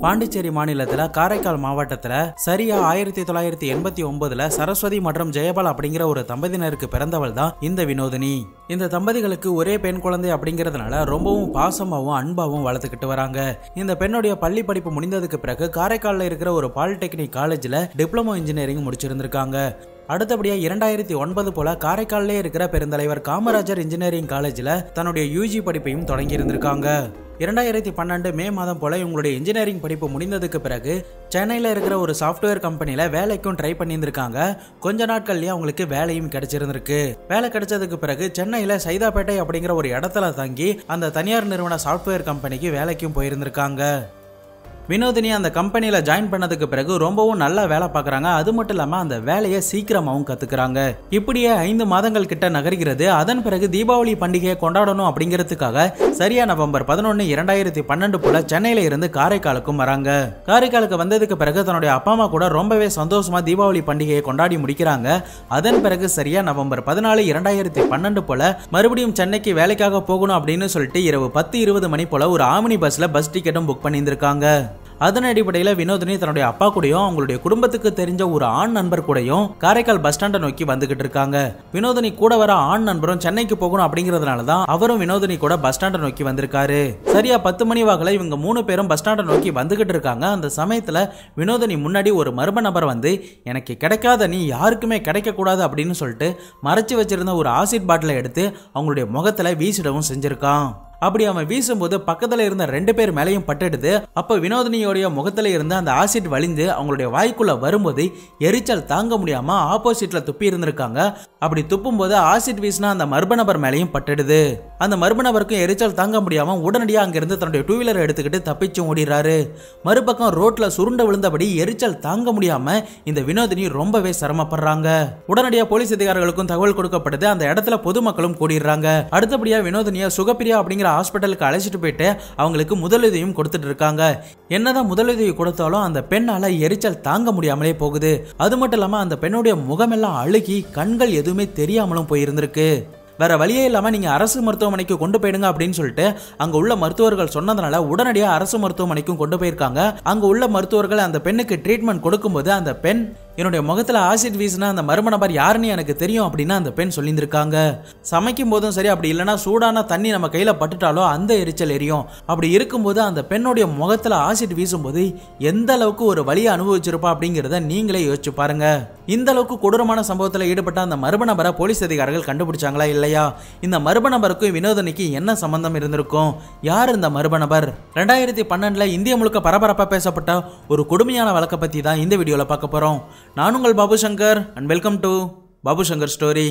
பாண்டிச்சேரி மாநிலத்துல காரைக்கால் மாவட்டத்துல சரியா ஆயிரத்தி தொள்ளாயிரத்தி எண்பத்தி ஒன்பதுல சரஸ்வதி மற்றும் ஜெயபால் அப்படிங்கிற ஒரு தம்பதியினருக்கு பிறந்தவள் தான் இந்த வினோதினி இந்த தம்பதிகளுக்கு ஒரே பெண் குழந்தை அப்படிங்கறதுனால ரொம்பவும் பாசமாவும் அன்பாவும் வளர்த்துக்கிட்டு வராங்க இந்த பெண்ணுடைய பள்ளி படிப்பு முடிந்ததுக்கு பிறகு காரைக்கால்ல இருக்கிற ஒரு பாலிடெக்னிக் காலேஜ்ல டிப்ளமோ இன்ஜினியரிங் முடிச்சிருந்திருக்காங்க அடுத்தபடியா இரண்டாயிரத்தி ஒன்பது போல காரைக்கால்லே இருக்கிற பெருந்தலைவர் காமராஜர் இன்ஜினியரிங் காலேஜ்ல தன்னுடைய யூஜி படிப்பையும் தொடங்கி இருந்திருக்காங்க இரண்டாயிரத்தி பன்னெண்டு மே மாதம் போல இவங்களுடைய இன்ஜினியரிங் படிப்பு முடிந்ததுக்கு பிறகு சென்னையில் இருக்கிற ஒரு சாஃப்ட்வேர் கம்பெனியில் வேலைக்கும் ட்ரை பண்ணியிருந்திருக்காங்க கொஞ்ச நாட்கள்லயே அவங்களுக்கு வேலையும் கிடைச்சிருந்திருக்கு வேலை கிடைச்சதுக்கு பிறகு சென்னையில் சைதாப்பேட்டை அப்படிங்கிற ஒரு இடத்துல தங்கி அந்த தனியார் நிறுவன சாஃப்ட்வேர் கம்பெனிக்கு வேலைக்கும் போயிருந்திருக்காங்க வினோதினி அந்த கம்பெனியில் ஜாயின் பண்ணதுக்கு பிறகு ரொம்பவும் நல்லா வேலை பார்க்குறாங்க அது மட்டும் இல்லாமல் அந்த வேலையை சீக்கிரமாகவும் கற்றுக்குறாங்க இப்படியே ஐந்து மாதங்கள் கிட்ட நகர்கிறது அதன் பிறகு தீபாவளி பண்டிகையை கொண்டாடணும் அப்படிங்கிறதுக்காக சரியா நவம்பர் பதினொன்று இரண்டாயிரத்தி பன்னெண்டு போல சென்னையில இருந்து காரைக்காலுக்கும் வராங்க காரைக்காலுக்கு வந்ததுக்கு பிறகு தன்னுடைய அப்பா அம்மா கூட ரொம்பவே சந்தோஷமா தீபாவளி பண்டிகையை கொண்டாடி முடிக்கிறாங்க அதன் பிறகு சரியா நவம்பர் பதினாலு இரண்டாயிரத்தி பன்னெண்டு போல மறுபடியும் சென்னைக்கு வேலைக்காக போகணும் அப்படின்னு சொல்லிட்டு இரவு பத்து இருபது மணி போல ஒரு ஆமினி பஸ்ல பஸ் டிக்கெட்டும் புக் பண்ணியிருந்திருக்காங்க அதன் அடிப்படையில் வினோதினி தன்னுடைய அப்பா கூடயும் அவங்களுடைய குடும்பத்துக்கு தெரிஞ்ச ஒரு ஆண் நண்பர் கூடயும் காரைக்கால் பஸ் ஸ்டாண்டை நோக்கி வந்துகிட்டு இருக்காங்க வினோதினி கூட வர ஆண் நண்பரும் சென்னைக்கு போகணும் அப்படிங்கறதுனால தான் அவரும் வினோதினி கூட பஸ் ஸ்டாண்டை நோக்கி வந்திருக்காரு சரியா பத்து மணி வாக்கில் இவங்க மூணு பேரும் பஸ் ஸ்டாண்டை நோக்கி வந்துகிட்டு இருக்காங்க அந்த சமயத்துல வினோதினி முன்னாடி ஒரு மர்ம நபர் வந்து எனக்கு கிடைக்காத நீ யாருக்குமே கிடைக்க கூடாது அப்படின்னு சொல்லிட்டு மறைச்சு வச்சிருந்த ஒரு ஆசிட் பாட்டிலை எடுத்து அவங்களுடைய முகத்துல வீசிடவும் செஞ்சிருக்கான் அப்படி அவன் வீசும்போது பக்கத்துல இருந்த ரெண்டு பேர் மேலேயும் பட்டுடுது அப்ப வினோதினியோடைய முகத்துல இருந்த அந்த ஆசிட் வலிந்து அவங்களுடைய வாய்க்குள்ள வரும்போது எரிச்சல் தாங்க முடியாம ஆப்போசிட்ல துப்பி இருந்திருக்காங்க அப்படி துப்பும் போது ஆசிட் வீசினா அந்த மர்ம நபர் மேலேயும் பட்டுடுது அந்த மர்ம நபருக்கும் எரிச்சல் தாங்க முடியாம உடனடியாக அங்கிருந்து தன்னுடைய டூ வீலர் எடுத்துக்கிட்டு தப்பிச்சு ஓடிடுறாரு மறுபக்கம் ரோட்ல சுருண்டு விழுந்தபடி எரிச்சல் தாங்க முடியாம இந்த வினோதினி ரொம்பவே சிரமப்படுறாங்க உடனடியாக போலீஸ் அதிகாரிகளுக்கும் தகவல் கொடுக்கப்படுது அந்த இடத்துல பொதுமக்களும் கூடிடுறாங்க அடுத்தபடியா வினோதினிய சுகப்பிரியா அப்படிங்கிற ஹாஸ்பிட்டலுக்கு அழைச்சிட்டு போயிட்டு அவங்களுக்கு முதலுதவியும் கொடுத்துட்டு இருக்காங்க என்னதான் முதலுதவி கொடுத்தாலும் அந்த பெண்ணால எரிச்சல் தாங்க முடியாமலே போகுது அது மட்டும் இல்லாம அந்த பெண்ணுடைய முகமெல்லாம் அழுகி கண்கள் எதுவுமே தெரியாமலும் போயிருந்திருக்கு வேற வழியே இல்லாம நீங்க அரசு மருத்துவமனைக்கு கொண்டு போயிடுங்க அப்படின்னு சொல்லிட்டு அங்க உள்ள மருத்துவர்கள் சொன்னதுனால உடனடியாக அரசு மருத்துவமனைக்கும் கொண்டு போயிருக்காங்க அங்க உள்ள மருத்துவர்கள் அந்த பெண்ணுக்கு ட்ரீட்மெண்ட் கொடுக்கும்போது அந்த பெண் என்னுடைய முகத்துல ஆசிட் வீசினா அந்த மர்ம நபர் யாருன்னு எனக்கு தெரியும் அப்படின்னு அந்த பெண் சொல்லியிருந்திருக்காங்க சமைக்கும் போதும் சரி அப்படி இல்லைன்னா சூடான தண்ணி நம்ம கையில பட்டுட்டாலோ அந்த எரிச்சல் எரியும் அப்படி இருக்கும்போது அந்த பெண்ணுடைய முகத்துல ஆசிட் வீசும்போது எந்த அளவுக்கு ஒரு வலியை அனுபவிச்சிருப்பா அப்படிங்கிறத நீங்களே யோசிச்சு பாருங்க இந்த அளவுக்கு கொடூரமான சம்பவத்தில் ஈடுபட்ட அந்த மர்ம நபரை போலீஸ் அதிகாரிகள் கண்டுபிடிச்சாங்களா இல்லையா இந்த மர்ம நபருக்கும் வினோதனிக்கு என்ன சம்பந்தம் இருந்திருக்கும் யார் இந்த மர்ம நபர் ரெண்டாயிரத்தி பன்னெண்டுல இந்திய முழுக்க பரபரப்பா பேசப்பட்ட ஒரு கொடுமையான வழக்கை பத்தி தான் இந்த வீடியோல பார்க்க போறோம் நான் உங்கள் Babu Shankar and welcome to Babu Shankar story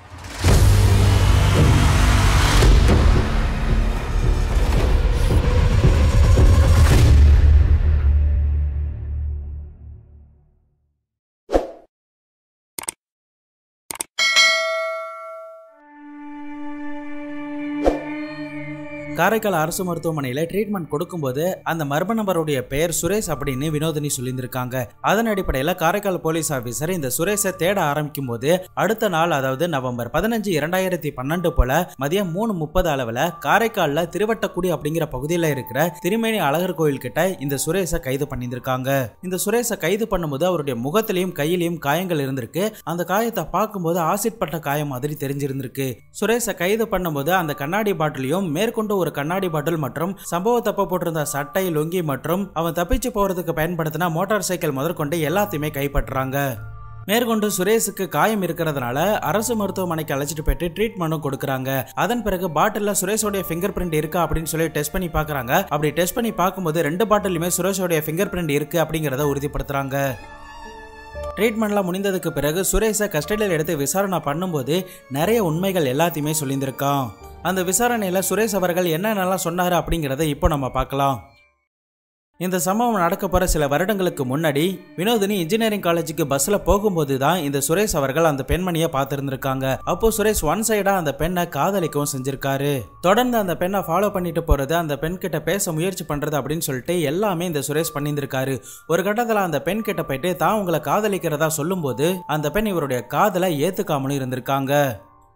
Karaikal அரசு மருத்துவமனையில் ட்ரீட்மெண்ட் கொடுக்கும்போது அந்த மர்ம நபருடைய பெயர் சுரேஷ் அப்படின்னு வினோதினி சொல்லியிருந்திருக்காங்க அதன் அடிப்படையில் காரைக்கால் போலீஸ் ஆஃபீஸர் இந்த சுரேஷை தேட ஆரம்பிக்கும் போது அடுத்த நாள் அதாவது நவம்பர் பதினஞ்சு இரண்டாயிரத்தி பன்னெண்டு போல மதியம் மூணு முப்பது அளவில் காரைக்காலில் திருவட்டக்குடி அப்படிங்கிற பகுதியில் இருக்கிற திருமேனி அழகர் கோயில் கிட்ட இந்த சுரேஷை கைது பண்ணியிருந்திருக்காங்க இந்த சுரேஷை கைது பண்ணும்போது அவருடைய முகத்திலையும் கையிலையும் காயங்கள் இருந்திருக்கு அந்த காயத்தை பார்க்கும்போது ஆசிட் பட்ட காயம் மாதிரி தெரிஞ்சிருந்திருக்கு சுரேஷை கைது பண்ணும்போது அந்த கண்ணாடி பாட்டிலையும் மேற்கொண்டு ஒரு கண்ணாடி பாட்டில் மற்றும் சம்பவத்தப்ப போட்டிருந்த சட்டை லுங்கி மற்றும் அவன் தப்பிச்சு போறதுக்கு பயன்படுத்தின மோட்டார் சைக்கிள் முதற்கொண்டு எல்லாத்தையுமே கைப்பற்றுறாங்க மேற்கொண்டு சுரேஷுக்கு காயம் இருக்கிறதுனால அரசு மருத்துவமனைக்கு அழைச்சிட்டு போயிட்டு ட்ரீட்மெண்ட்டும் கொடுக்குறாங்க அதன் பிறகு பாட்டில் சுரேஷோடைய ஃபிங்கர் பிரிண்ட் இருக்கா அப்படின்னு சொல்லி டெஸ்ட் பண்ணி பார்க்குறாங்க அப்படி டெஸ்ட் பண்ணி பார்க்கும்போது ரெண்டு பாட்டிலுமே சுரேஷோடைய ஃபிங்கர் பிரிண்ட் இருக்கு அப்படிங்கிறத உறுதிப்படுத்துறாங்க ட்ரீட்மெண்ட்லாம் முடிந்ததுக்கு பிறகு சுரேஷை கஸ்டடியில் எடுத்து விசாரணை பண்ணும்போது நிறைய உண்மைகள் எல்லாத்தையுமே சொல்லியிருந்திருக்கான் அந்த விசாரணையில் சுரேஷ் அவர்கள் என்னென்னலாம் சொன்னார் அப்படிங்கிறத இப்போ நம்ம பார்க்கலாம் இந்த சம்பவம் நடக்க போற சில வருடங்களுக்கு முன்னாடி வினோதினி இன்ஜினியரிங் காலேஜுக்கு பஸ்ல போகும்போது தான் இந்த சுரேஷ் அவர்கள் அந்த பெண்மணியை பார்த்திருந்திருக்காங்க அப்போ சுரேஷ் ஒன் சைடா அந்த பெண்ணை காதலிக்கவும் செஞ்சிருக்காரு தொடர்ந்து அந்த பெண்ணை ஃபாலோ பண்ணிட்டு போறது அந்த பெண் கிட்ட பேச முயற்சி பண்றது அப்படின்னு சொல்லிட்டு எல்லாமே இந்த சுரேஷ் பண்ணியிருந்திருக்காரு ஒரு கட்டத்துல அந்த பெண் கிட்ட போயிட்டு தான் உங்களை காதலிக்கிறதா சொல்லும்போது அந்த பெண் இவருடைய காதலை ஏத்துக்காமலும் இருந்திருக்காங்க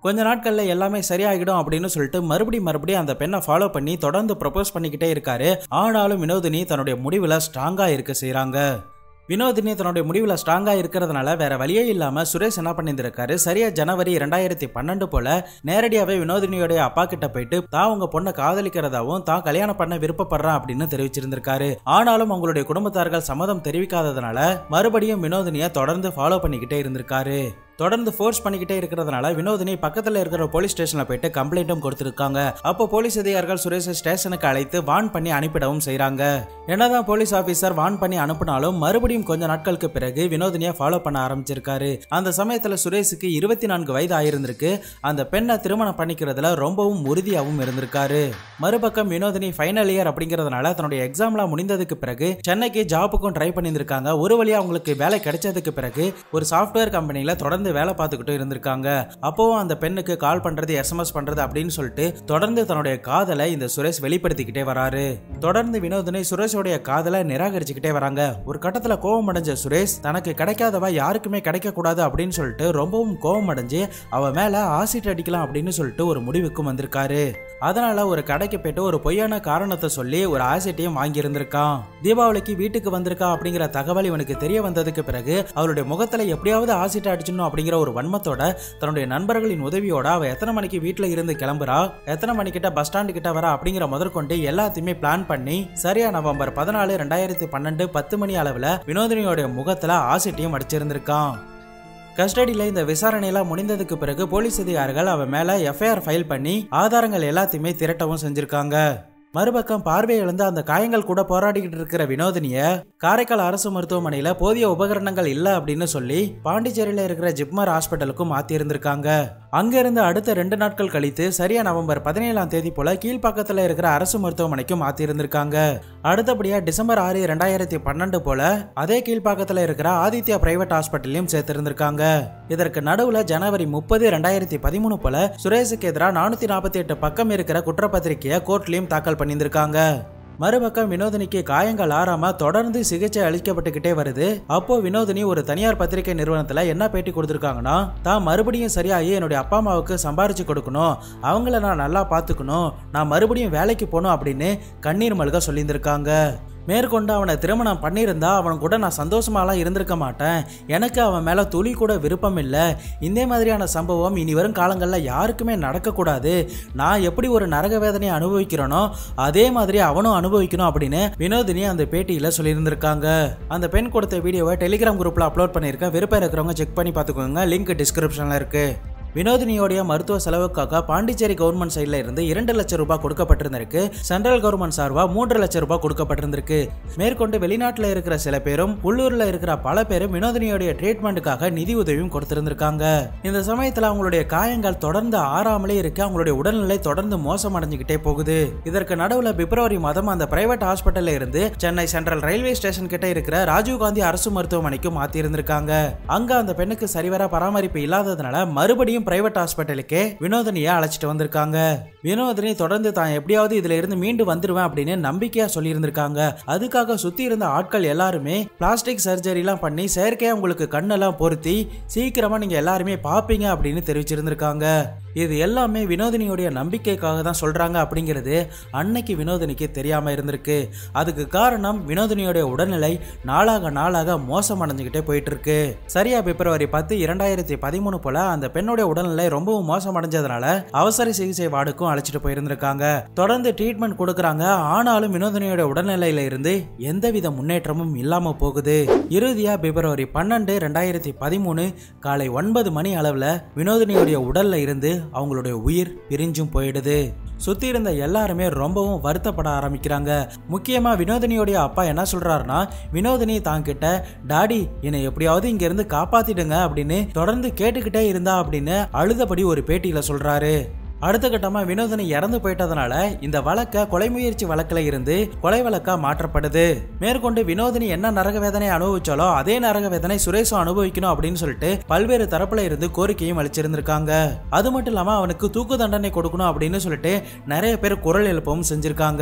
கொஞ்ச நாட்கள்ல எல்லாமே சரியாகிடும் அப்படின்னு சொல்லிட்டு மறுபடியும் மறுபடியும் அந்த பெண்ணை ஃபாலோ பண்ணி தொடர்ந்து ப்ரப்போஸ் பண்ணிக்கிட்டே இருக்காரு ஆனாலும் வினோதினி தன்னுடைய முடிவுல ஸ்ட்ராங்கா இருக்க செய்றாங்க வினோதினி தன்னுடைய முடிவில் ஸ்ட்ராங்காக இருக்கிறதுனால வேற வழியே இல்லாமல் சுரேஷ் என்ன பண்ணியிருந்திருக்காரு சரியா ஜனவரி ரெண்டாயிரத்தி பன்னெண்டு போல நேரடியாகவே வினோதினியோடைய அப்பா கிட்ட போயிட்டு தான் உங்க பொண்ணை காதலிக்கிறதாவும் தான் கல்யாணம் பண்ண விருப்பப்படுறேன் அப்படின்னு தெரிவிச்சிருந்திருக்காரு ஆனாலும் அவங்களுடைய குடும்பத்தார்கள் சம்மதம் தெரிவிக்காததுனால மறுபடியும் வினோதினியை தொடர்ந்து ஃபாலோ பண்ணிக்கிட்டே இருந்திருக்காரு தொடர்ந்து ஃபோர்ஸ் பண்ணிக்கிட்டே இருக்கிறதுனால வினோதினி பக்கத்தில் இருக்கிற போலீஸ் ஸ்டேஷனில் போயிட்டு கம்ப்ளைண்ட்டும் கொடுத்துருக்காங்க அப்போ போலீஸ் அதிகாரிகள் சுரேஷ் ஸ்டேஷனுக்கு அழைத்து வான் பண்ணி அனுப்பிடவும் செய்கிறாங்க என்னதான் போலீஸ் ஆஃபீஸர் வான் பண்ணி அனுப்பினாலும் மறுபடியும் கொஞ்ச நாட்களுக்கு பிறகு வினோதினியை ஃபாலோ பண்ண ஆரம்பிச்சிருக்காரு அந்த சமயத்தில் சுரேஷுக்கு இருபத்தி நான்கு வயது ஆயிருந்திருக்கு அந்த பெண்ணை திருமணம் பண்ணிக்கிறதுல ரொம்பவும் உறுதியாகவும் இருந்திருக்காரு மறுபக்கம் வினோதினி ஃபைனல் இயர் அப்படிங்கிறதுனால தன்னுடைய எக்ஸாம்லாம் முடிந்ததுக்கு பிறகு சென்னைக்கு ஜாப்புக்கும் ட்ரை பண்ணியிருந்திருக்காங்க ஒரு வழியா அவங்களுக்கு வேலை கிடைச்சதுக்கு பிறகு ஒரு சாஃப்ட்வேர் கம்பெனியில் தொடர்ந்து வேலை பார்த்துக்கிட்டு இருந்திருக்காங்க அப்போவும் அந்த பெண்ணுக்கு கால் பண்றது எஸ்எம்எஸ் பண்றது அப்படின்னு சொல்லிட்டு தொடர்ந்து தன்னுடைய காதலை இந்த சுரேஷ் வெளிப்படுத்திக்கிட்டே வராரு தொடர்ந்து வினோதினி சுரேஷோடைய காதலை நிராகரிச்சுக்கிட்டே வராங்க ஒரு கட்டத்துல கோபம் அடைஞ்ச சுரேஷ் தனக்கு கிடைக்காதவ யாருக்குமே கிடைக்க கூடாது அப்படின்னு சொல்லிட்டு ரொம்பவும் கோபம் அடைஞ்சு அவ மேல ஆசிட் அடிக்கலாம் அப்படின்னு சொல்லிட்டு ஒரு முடிவுக்கும் வந்திருக்காரு அதனால ஒரு கடைக்கு போயிட்டு ஒரு பொய்யான காரணத்தை சொல்லி ஒரு ஆசிட்டையும் வாங்கி இருந்திருக்கான் தீபாவளிக்கு வீட்டுக்கு வந்திருக்கா அப்படிங்கிற தகவல் இவனுக்கு தெரிய வந்ததுக்கு பிறகு அவளுடைய முகத்துல எப்படியாவது ஆசிட் அடிச்சிடணும் அப்படிங்கிற ஒரு வன்மத்தோட தன்னுடைய நண்பர்களின் உதவியோட அவ எத்தனை மணிக்கு வீட்டுல இருந்து கிளம்புறா எத்தனை மணிக்கிட்ட பஸ் ஸ்டாண்டு கிட்ட வரா அப்படிங்கிற முதற்கொண்டு எல்லாத்தையுமே பிளான் பண்ணி சரியா நவம்பர் பதினாலு ரெண்டாயிரத்தி பன்னெண்டு பத்து மணி அளவுல வினோதினியோட முகத்துல ஆசிட்டையும் அடிச்சிருந்திருக்கான் கஸ்டடியில் இந்த விசாரணையெல்லாம் முடிந்ததுக்கு பிறகு போலீஸ் அதிகாரிகள் அவன் மேல எஃப்ஐஆர் ஃபைல் பண்ணி ஆதாரங்கள் எல்லாத்தையுமே திரட்டவும் செஞ்சிருக்காங்க மறுபக்கம் பார்வை இழந்து அந்த காயங்கள் கூட போராடிக்கிட்டு இருக்கிற வினோதினிய காரைக்கால் அரசு மருத்துவமனையில போதிய உபகரணங்கள் இல்ல அப்படின்னு சொல்லி பாண்டிச்சேரியில இருக்கிற ஜிப்மர் ஹாஸ்பிட்டலுக்கும் மாத்தி இருந்திருக்காங்க அங்க இருந்து அடுத்த ரெண்டு நாட்கள் கழித்து சரியா நவம்பர் பதினேழாம் தேதி போல கீழ்ப்பாக்கத்துல இருக்கிற அரசு மருத்துவமனைக்கும் மாத்தி இருந்திருக்காங்க அடுத்தபடியா டிசம்பர் ஆறு ரெண்டாயிரத்தி பன்னெண்டு போல அதே கீழ்ப்பாக்கத்துல இருக்கிற ஆதித்யா பிரைவேட் ஹாஸ்பிட்டலையும் சேர்த்திருந்திருக்காங்க இதற்கு நடுவுல ஜனவரி முப்பது ரெண்டாயிரத்தி பதிமூணு போல சுரேஷுக்கு எதிராக நானூத்தி நாற்பத்தி எட்டு பக்கம் இருக்கிற குற்றப்பத்திரிகையை கோர்ட்லயும் தாக்கல் பண்ணியிருந்திருக்காங்க மறுபக்கம் வினோதினிக்கு காயங்கள் ஆறாம தொடர்ந்து சிகிச்சை அளிக்கப்பட்டுக்கிட்டே வருது அப்போ வினோதினி ஒரு தனியார் பத்திரிகை நிறுவனத்துல என்ன பேட்டி கொடுத்துருக்காங்கன்னா தான் மறுபடியும் சரியாகி என்னுடைய அப்பா அம்மாவுக்கு சம்பாரிச்சு கொடுக்கணும் அவங்கள நான் நல்லா பார்த்துக்கணும் நான் மறுபடியும் வேலைக்கு போகணும் அப்படின்னு கண்ணீர் மல்க சொல்லியிருந்திருக்காங்க மேற்கொண்டு அவனை திருமணம் பண்ணியிருந்தா அவன் கூட நான் சந்தோஷமாலாம் இருந்திருக்க மாட்டேன் எனக்கு அவன் மேலே துளி கூட விருப்பம் இல்லை இந்த மாதிரியான சம்பவம் இனி வரும் காலங்களில் யாருக்குமே நடக்கக்கூடாது நான் எப்படி ஒரு நரக வேதனையை அனுபவிக்கிறேனோ அதே மாதிரி அவனும் அனுபவிக்கணும் அப்படின்னு வினோதினி அந்த பேட்டியில் சொல்லியிருந்திருக்காங்க அந்த பெண் கொடுத்த வீடியோவை டெலிகிராம் குரூப்பில் அப்லோட் பண்ணியிருக்கேன் விருப்பம் இருக்கிறவங்க செக் பண்ணி பார்த்துக்கோங்க லிங்க் டிஸ்கிரிப்ஷனில் இருக்குது வினோதினியோடைய மருத்துவ செலவுக்காக பாண்டிச்சேரி கவர்மெண்ட் சைடில் இருந்து இரண்டு லட்சம் ரூபாய் கொடுக்கப்பட்டிருந்திருக்கு சென்ட்ரல் கவர்மெண்ட் சார்பா மூன்று லட்சம் ரூபாய் கொடுக்கப்பட்டிருந்திருக்கு மேற்கொண்டு வெளிநாட்டில் இருக்கிற சில பேரும் உள்ளூர்ல இருக்கிற பல பேரும் வினோதினியோடைய ட்ரீட்மெண்ட்டுக்காக நிதி உதவியும் கொடுத்திருந்திருக்காங்க இந்த சமயத்தில் அவங்களுடைய காயங்கள் தொடர்ந்து ஆறாமலே இருக்கு அவங்களுடைய உடல்நிலை தொடர்ந்து மோசமடைஞ்சுக்கிட்டே போகுது இதற்கு நடுவில் பிப்ரவரி மாதம் அந்த பிரைவேட் ஹாஸ்பிட்டல்ல இருந்து சென்னை சென்ட்ரல் ரயில்வே ஸ்டேஷன் கிட்ட இருக்கிற ராஜீவ்காந்தி அரசு மருத்துவமனைக்கு மாத்தி இருந்திருக்காங்க அங்க அந்த பெண்ணுக்கு சரிவர பராமரிப்பு இல்லாததுனால மறுபடியும் பிரைவேட் ஹாஸ்பிட்டலுக்கே வினோதினியை அழைச்சிட்டு வந்திருக்காங்க வினோதினி தொடர்ந்து தான் எப்படியாவது இதுல இருந்து மீண்டு வந்துருவேன் அப்படின்னு நம்பிக்கையா சொல்லியிருந்திருக்காங்க அதுக்காக சுத்தி இருந்த ஆட்கள் எல்லாருமே பிளாஸ்டிக் சர்ஜரிலாம் பண்ணி செயற்கையா உங்களுக்கு கண்ணெல்லாம் பொருத்தி சீக்கிரமா நீங்க எல்லாருமே பாப்பீங்க அப்படின்னு தெரிவிச்சிருந்திருக்காங்க இது எல்லாமே வினோதினியுடைய நம்பிக்கைக்காக தான் சொல்றாங்க அப்படிங்கிறது அன்னைக்கு வினோதினிக்கு தெரியாம இருந்திருக்கு அதுக்கு காரணம் வினோதினியுடைய உடல்நிலை நாளாக நாளாக மோசமடைஞ்சுக்கிட்டே போயிட்டு இருக்கு சரியா பிப்ரவரி பத்து இரண்டாயிரத்தி பதிமூணு போல அந்த பெண்ணுடைய உடல்நிலை ரொம்பவும் மோசமடைஞ்சதுனால அவசர சிகிச்சை வார்டுக்கும் அழைச்சிட்டு போயிருந்திருக்காங்க தொடர்ந்து ட்ரீட்மெண்ட் கொடுக்கறாங்க ஆனாலும் வினோதினியோட உடல்நிலையில இருந்து எந்தவித முன்னேற்றமும் இல்லாம போகுது இறுதியா பிப்ரவரி பன்னெண்டு ரெண்டாயிரத்தி பதிமூணு காலை ஒன்பது மணி அளவுல வினோதினியுடைய உடல்ல இருந்து அவங்களுடைய உயிர் பிரிஞ்சும் போயிடுது சுத்தி இருந்த எல்லாருமே ரொம்பவும் வருத்தப்பட ஆரம்பிக்கிறாங்க முக்கியமா வினோதினியோடைய அப்பா என்ன சொல்றாருன்னா வினோதினி தான் கிட்ட டாடி என்னை எப்படியாவது இங்க இருந்து காப்பாத்திடுங்க அப்படின்னு தொடர்ந்து கேட்டுக்கிட்டே இருந்தா அப்படின்னு அழுதபடி ஒரு பேட்டியில சொல்றாரு அடுத்த கட்டமா வினோதனி இறந்து போயிட்டதுனால இந்த வழக்க கொலை முயற்சி வழக்குல இருந்து கொலை வழக்கா மாற்றப்படுது மேற்கொண்டு வினோதினி என்ன நரக வேதனை அனுபவிச்சாலோ அதே நரக வேதனை சுரேஷும் அனுபவிக்கணும் அப்படின்னு சொல்லிட்டு பல்வேறு தரப்புல இருந்து கோரிக்கையும் அளிச்சிருந்திருக்காங்க அது மட்டும் இல்லாம அவனுக்கு தூக்கு தண்டனை கொடுக்கணும் அப்படின்னு சொல்லிட்டு நிறைய பேர் குரல் எழுப்பவும் செஞ்சிருக்காங்க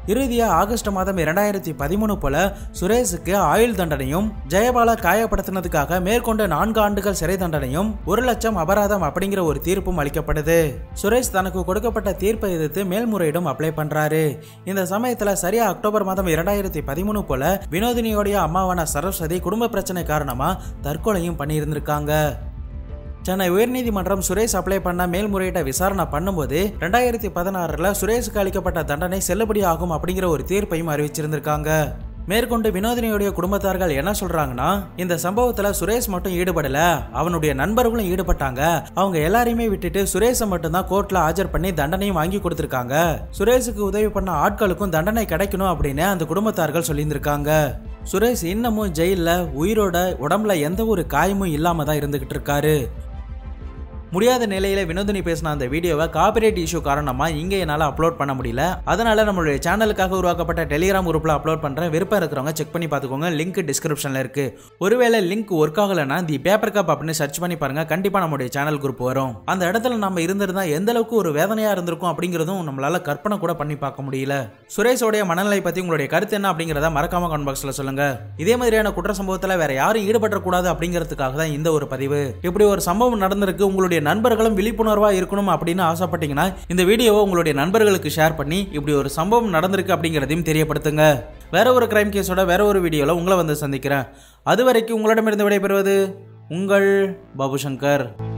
இறுதியா ஆகஸ்ட் மாதம் இரண்டாயிரத்தி பதிமூணு போல சுரேஷுக்கு ஆயுள் தண்டனையும் ஜெயபாலா காயப்படுத்தினதுக்காக மேற்கொண்ட நான்கு ஆண்டுகள் சிறை தண்டனையும் ஒரு லட்சம் அபராதம் அப்படிங்கிற ஒரு தீர்ப்பும் அளிக்கப்படுது சுரேஷ் தனக்கு கொடுக்கப்பட்ட தீர்ப்பை எதிர்த்து மேல்முறையீடும் அப்ளை பண்றாரு இந்த சமயத்துல சரியா அக்டோபர் மாதம் இரண்டாயிரத்தி பதிமூணு போல வினோதினியோடைய அம்மாவான சரஸ்வதி குடும்ப பிரச்சனை காரணமா தற்கொலையும் பண்ணியிருந்திருக்காங்க சென்னை உயர்நீதிமன்றம் சுரேஷ் அப்ளை பண்ண மேல்முறையீட்டை விசாரணை பண்ணும்போது ரெண்டாயிரத்தி பதினாறுல சுரேஷுக்கு அளிக்கப்பட்ட தண்டனை செல்லுபடி ஆகும் அப்படிங்கிற ஒரு தீர்ப்பையும் அறிவிச்சிருந்திருக்காங்க மேற்கொண்டு வினோதினியுடைய குடும்பத்தார்கள் என்ன சொல்றாங்கன்னா இந்த சம்பவத்துல சுரேஷ் மட்டும் ஈடுபடல அவனுடைய நண்பர்களும் ஈடுபட்டாங்க அவங்க எல்லாரையுமே விட்டுட்டு சுரேஷை மட்டும்தான் கோர்ட்ல ஆஜர் பண்ணி தண்டனையும் வாங்கி கொடுத்திருக்காங்க சுரேஷுக்கு உதவி பண்ண ஆட்களுக்கும் தண்டனை கிடைக்கணும் அப்படின்னு அந்த குடும்பத்தார்கள் சொல்லியிருந்திருக்காங்க சுரேஷ் இன்னமும் ஜெயில உயிரோட உடம்புல எந்த ஒரு காயமும் இல்லாம தான் இருந்துகிட்டு இருக்காரு முடியாத நிலையில வினோதினி பேசின அந்த வீடியோவை காப்பிரைட் இஷ்யூ காரணமா இங்க என்னால அப்லோட் பண்ண முடியல அதனால நம்மளுடைய சேனலுக்காக உருவாக்கப்பட்ட டெலிகிராம் குரூப்ல அப்லோட் பண்றேன் விருப்பம் இருக்கிறவங்க செக் பண்ணி பார்த்துக்கோங்க லிங்க் டிஸ்கிரிப்ஷன்ல இருக்கு ஒருவேளை லிங்க் ஒர்க் ஆகலைன்னா தி பேப்பர் கப் அப்படின்னு சர்ச் பண்ணி பாருங்க கண்டிப்பா நம்மளுடைய சேனல் குரூப் வரும் அந்த இடத்துல நம்ம இருந்திருந்தா எந்த அளவுக்கு ஒரு வேதனையா இருந்திருக்கும் அப்படிங்கிறதும் நம்மளால கற்பனை கூட பண்ணி பார்க்க முடியல சுரேஷோடைய மனநிலை பத்தி உங்களுடைய கருத்து என்ன அப்படிங்கிறத மறக்காம கமெண்ட் பாக்ஸ்ல சொல்லுங்க இதே மாதிரியான குற்ற சம்பவத்துல வேற யாரும் ஈடுபடக்கூடாது அப்படிங்கிறதுக்காக தான் இந்த ஒரு பதிவு இப்படி ஒரு சம்பவம் நடந்திருக்கு உங்களுடைய நண்பர்களும் விழிப்புணர்வா இருக்கணும் அப்படின்னு ஆசைப்பட்டீங்கன்னா இந்த வீடியோவை உங்களுடைய நண்பர்களுக்கு ஷேர் பண்ணி இப்படி ஒரு சம்பவம் நடந்திருக்கு அப்படிங்கிறதையும் தெரியப்படுத்துங்க வேற ஒரு கிரைம் கேஸோட வேற ஒரு வீடியோல உங்களை வந்து சந்திக்கிறேன் அது வரைக்கும் உங்களிடமிருந்து விடைபெறுவது உங்கள் பாபு சங்கர்